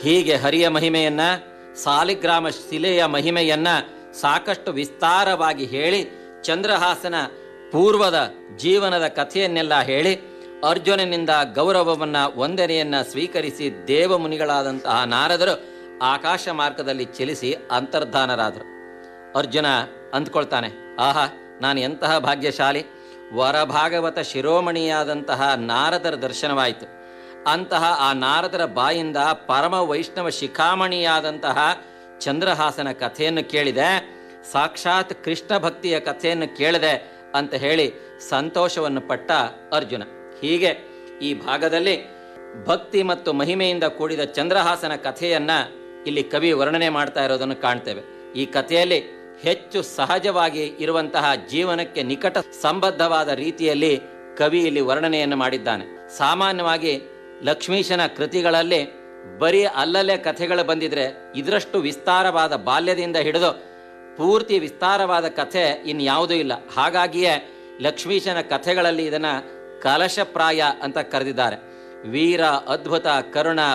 ಹೀಗೆ ಹರಿಯ ಮಹಿಮೆಯನ್ನ ಸಾಲಿಗ್ರಾಮ ಶಿಲೆಯ ಮಹಿಮೆಯನ್ನ ಸಾಕಷ್ಟು ವಿಸ್ತಾರವಾಗಿ ಹೇಳಿ ಚಂದ್ರಹಾಸನ ಪೂರ್ವದ ಜೀವನದ ಕಥೆಯನ್ನೆಲ್ಲ ಹೇಳಿ ಅರ್ಜುನನಿಂದ ಗೌರವವನ್ನ ವಂದನೆಯನ್ನ ಸ್ವೀಕರಿಸಿ ದೇವಮುನಿಗಳಾದಂತಹ ನಾರದರು ಆಕಾಶ ಮಾರ್ಗದಲ್ಲಿ ಚಲಿಸಿ ಅಂತರ್ಧಾನರಾದರು ಅರ್ಜುನ ಅಂದ್ಕೊಳ್ತಾನೆ ಆಹಾ ನಾನು ಎಂತಹ ಭಾಗ್ಯಶಾಲಿ ವರಭಾಗವತ ಶಿರೋಮಣಿಯಾದಂತಹ ನಾರದರ ದರ್ಶನವಾಯಿತು ಅಂತಹ ಆ ನಾರದರ ಬಾಯಿಂದ ಪರಮ ವೈಷ್ಣವ ಶಿಖಾಮಣಿಯಾದಂತಹ ಚಂದ್ರಹಾಸನ ಕಥೆಯನ್ನು ಕೇಳಿದೆ ಸಾಕ್ಷಾತ್ ಕೃಷ್ಣ ಭಕ್ತಿಯ ಕಥೆಯನ್ನು ಕೇಳಿದೆ ಅಂತ ಹೇಳಿ ಸಂತೋಷವನ್ನು ಪಟ್ಟ ಅರ್ಜುನ ಹೀಗೆ ಈ ಭಾಗದಲ್ಲಿ ಭಕ್ತಿ ಮತ್ತು ಮಹಿಮೆಯಿಂದ ಕೂಡಿದ ಚಂದ್ರಹಾಸನ ಕಥೆಯನ್ನ ಇಲ್ಲಿ ಕವಿ ವರ್ಣನೆ ಮಾಡ್ತಾ ಇರೋದನ್ನು ಕಾಣ್ತೇವೆ ಈ ಕಥೆಯಲ್ಲಿ ಹೆಚ್ಚು ಸಹಜವಾಗಿ ಇರುವಂತಹ ಜೀವನಕ್ಕೆ ನಿಕಟ ಸಂಬದ್ಧವಾದ ರೀತಿಯಲ್ಲಿ ಕವಿ ಇಲ್ಲಿ ವರ್ಣನೆಯನ್ನು ಮಾಡಿದ್ದಾನೆ ಸಾಮಾನ್ಯವಾಗಿ ಲಕ್ಷ್ಮೀಶನ ಕೃತಿಗಳಲ್ಲಿ ಬರೀ ಅಲ್ಲಲ್ಲೇ ಕಥೆಗಳು ಬಂದಿದ್ರೆ ಇದರಷ್ಟು ವಿಸ್ತಾರವಾದ ಬಾಲ್ಯದಿಂದ ಹಿಡಿದು ಪೂರ್ತಿ ವಿಸ್ತಾರವಾದ ಕಥೆ ಇನ್ಯಾವುದೂ ಇಲ್ಲ ಹಾಗಾಗಿಯೇ ಲಕ್ಷ್ಮೀಶನ ಕಥೆಗಳಲ್ಲಿ ಇದನ್ನ ಕಲಶಪ್ರಾಯ ಅಂತ ಕರೆದಿದ್ದಾರೆ ವೀರ ಅದ್ಭುತ ಕರುಣ